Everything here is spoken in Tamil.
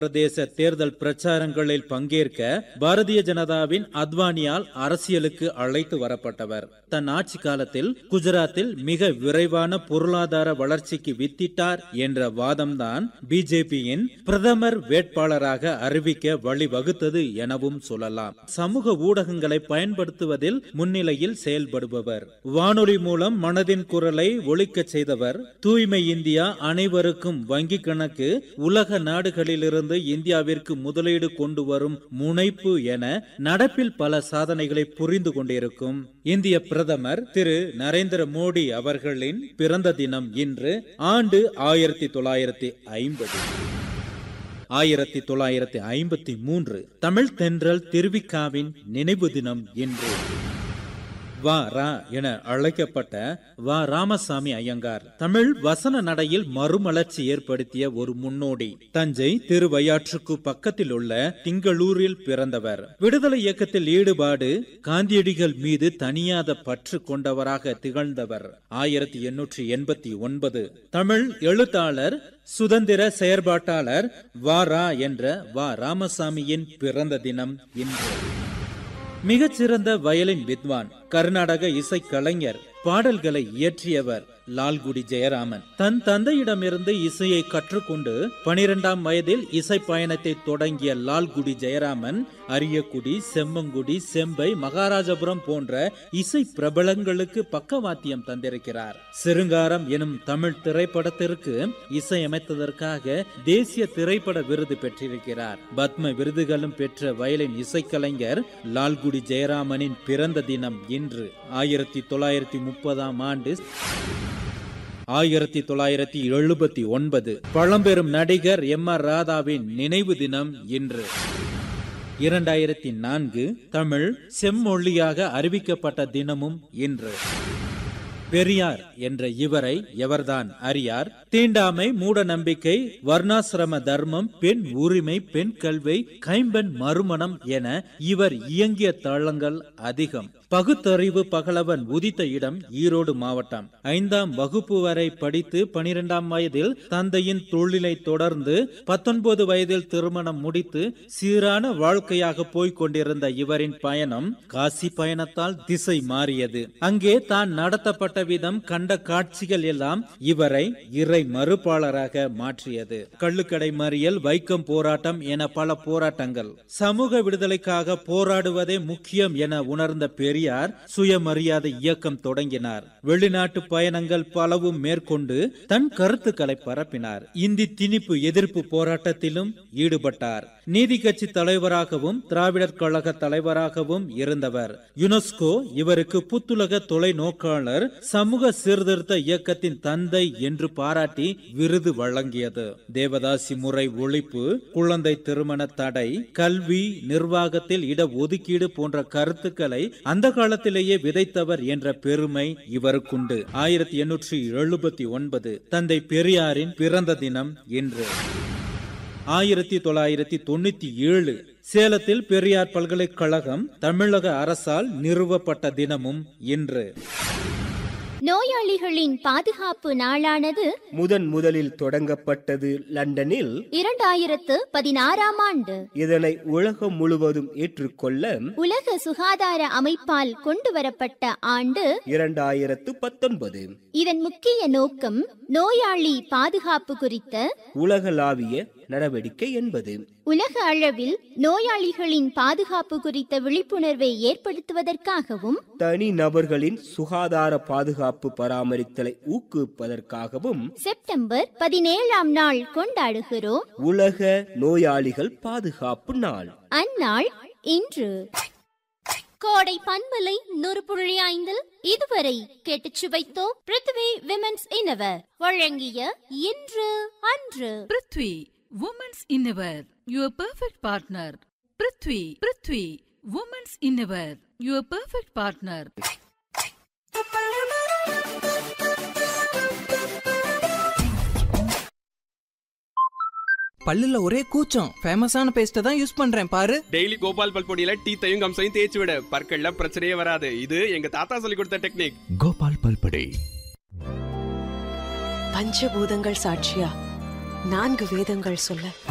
பிரதேச தேர்தல் பிரச்சாரங்களில் பங்கேற்க பாரதிய ஜனதாவின் அத்வானியால் அரசியலுக்கு அழைத்து வரப்பட்டவர் தன் ஆட்சி காலத்தில் குஜராத்தில் மிக விரைவான பொருளாதார வளர்ச்சிக்கு வித்திட்டார் என்ற வாதம்தான் பிஜேபியின் பிரதமர் வேட்பாளராக அறிவிக்க வழிவகுத்தது எனவும் சொல்லலாம் சமூக ஊடகங்களை பயன்படுத்துவதில் முன்னிலையில் செயல்படுபவர் வானொலி மூலம் மனதின் குரலை ஒழிக்கச் செய்தவர் தூய்மை இந்தியா அனைவருக்கும் வங்கி கணக்கு உலக நாடுகளிலிருந்து இந்தியாவிற்கு முதலீடு கொண்டு வரும் முனைப்பு என நடப்பில் பல சாதனைகளை புரிந்து கொண்டிருக்கும் இந்திய பிரதமர் திரு நரேந்திர மோடி அவர்களின் பிறந்த தினம் இன்று ஆண்டு ஆயிரத்தி தொள்ளாயிரத்தி ஐம்பது ஆயிரத்தி தொள்ளாயிரத்தி ஐம்பத்தி மூன்று தமிழ் தென்றல் திருவிக்காவின் நினைவு தினம் இன்று வா ரா என அழைக்கப்பட்ட வா ராமசாமி ஐயங்கார் தமிழ் வசன நடையில் மறுமலர்ச்சி ஏற்படுத்திய ஒரு முன்னோடி தஞ்சை திருவையாற்றுக்கு பக்கத்தில் உள்ள திங்களூரில் பிறந்தவர் விடுதலை இயக்கத்தில் ஈடுபாடு காந்தியடிகள் மீது தனியாத பற்று கொண்டவராக திகழ்ந்தவர் ஆயிரத்தி எண்ணூற்றி எண்பத்தி ஒன்பது தமிழ் எழுத்தாளர் சுதந்திர செயற்பாட்டாளர் வா ரா என்ற வா ராமசாமியின் பிறந்த தினம் இன்று மிகச்சிறந்த வயலின் வித்வான் கர்நாடக இசைக்கலைஞர் பாடல்களை இயற்றியவர் லால்குடி ஜெயராமன் தன் தந்தையிடமிருந்து இசையை கற்றுக்கொண்டு பனிரெண்டாம் வயதில் இசை பயணத்தை தொடங்கிய லால்குடி ஜெயராமன் அரியக்குடி செம்மங்குடி செம்பை மகாராஜபுரம் போன்ற இசை பிரபலங்களுக்கு பக்கவாத்தியம் தந்திருக்கிறார் சிருங்காரம் எனும் தமிழ் திரைப்படத்திற்கு இசையமைத்ததற்காக தேசிய திரைப்பட விருது பெற்றிருக்கிறார் பத்ம விருதுகளும் பெற்ற வயலின் இசைக்கலைஞர் லால்குடி ஜெயராமனின் பிறந்த தினம் இன்று ஆயிரத்தி தொள்ளாயிரத்தி முப்பதாம் ஆண்டு ஆயிரத்தி தொள்ளாயிரத்தி எழுபத்தி ஒன்பது பழம்பெரும் நடிகர் எம் ஆர் ராதாவின் நினைவு தினம் இன்று இரண்டாயிரத்தி நான்கு தமிழ் செம்மொழியாக அறிவிக்கப்பட்ட தினமும் இன்று பெரியார் என்ற இவரை எவர்தான் அறியார் தீண்டாமை மூட நம்பிக்கை வர்ணாசிரம தர்மம் பெண் உரிமை பெண் கல்வி கைம்பெண் மறுமணம் என இவர் இயங்கிய தளங்கள் அதிகம் பகுத்தறிவு பகலவன் உதித்த இடம் ஈரோடு மாவட்டம் ஐந்தாம் வகுப்பு வரை படித்து பனிரெண்டாம் வயதில் தந்தையின் தொழிலை தொடர்ந்து பத்தொன்பது வயதில் திருமணம் முடித்து சீரான வாழ்க்கையாக போய்க் கொண்டிருந்த இவரின் பயணம் காசி பயணத்தால் திசை மாறியது அங்கே தான் நடத்தப்பட்ட விதம் கண்ட காட்சிகள் எல்லாம் இவரை இறை மறுப்பாளராக மாற்றியது கள்ளுக்கடை மறியல் வைக்கம் போராட்டம் என பல போராட்டங்கள் சமூக விடுதலைக்காக போராடுவதே முக்கியம் என உணர்ந்த பெரியார் சுயமரியாதை இயக்கம் தொடங்கினார் வெளிநாட்டு பயணங்கள் பலவும் மேற்கொண்டு தன் கருத்துக்களை பரப்பினார் இந்தி திணிப்பு எதிர்ப்பு போராட்டத்திலும் ஈடுபட்டார் நீதி கட்சி தலைவராகவும் திராவிடர் கழக தலைவராகவும் இருந்தவர் யுனெஸ்கோ இவருக்கு புத்துலக தொலைநோக்காளர் சமூக சீர்திருத்த இயக்கத்தின் தந்தை என்று பாராட்டி விருது வழங்கியது தேவதாசி முறை ஒழிப்பு குழந்தை திருமண தடை கல்வி நிர்வாகத்தில் இட ஒதுக்கீடு போன்ற கருத்துக்களை அந்த காலத்திலேயே விதைத்தவர் என்ற பெருமை இவருக்குண்டு ஆயிரத்தி எண்ணூற்றி எழுபத்தி ஒன்பது தந்தை பெரியாரின் பிறந்த தினம் இன்று ஆயிரத்தி தொள்ளாயிரத்தி தொண்ணூத்தி ஏழு சேலத்தில் பெரியார் பல்கலைக்கழகம் தமிழக அரசால் நிறுவப்பட்ட தினமும் இன்று நோயாளிகளின் பாதுகாப்பு நாளானது முதன் முதலில் தொடங்கப்பட்டது லண்டனில் இரண்டாயிரத்து பதினாறாம் ஆண்டு இதனை உலகம் முழுவதும் ஏற்றுக்கொள்ள உலக சுகாதார அமைப்பால் கொண்டு வரப்பட்ட ஆண்டு இரண்டாயிரத்து பத்தொன்பது இதன் முக்கிய நோக்கம் நோயாளி பாதுகாப்பு குறித்த உலகளாவிய நடவடிக்கை என்பது உலக அளவில் நோயாளிகளின் பாதுகாப்பு குறித்த விழிப்புணர்வை ஏற்படுத்துவதற்காகவும் தனி நபர்களின் சுகாதார பாதுகாப்பு பராமரித்தலை ஊக்குவிப்பதற்காகவும் செப்டம்பர் பதினேழாம் நாள் கொண்டாடுகிறோம் உலக நோயாளிகள் பாதுகாப்பு நாள் அந்நாள் இன்று கோடை பண்பலை நூறு புள்ளி ஐந்தில் இதுவரை கேட்டுச் சுவைத்தோம் பிருத்வி விமென்ஸ் இனவர் வழங்கிய இன்று அன்று prithvi women's innerwear your perfect partner prithvi prithvi women's innerwear your perfect partner பல்லுல ஒரே கூச்சம் ஃபேமஸான பேஸ்ட்டை தான் யூஸ் பண்றேன் பாரு டெய்லி கோபால் பல்பொடியில டீத்தையும் கம்சையும் தேய்ச்சி விட பற்கள்ல பிரச்சனையே வராது இது எங்க தாத்தா சொல்லி கொடுத்த டெக்னிக் கோபால் பல்படை பஞ்சபூதங்கள் சாட்சியா நான்கு வேதங்கள் சொல்ல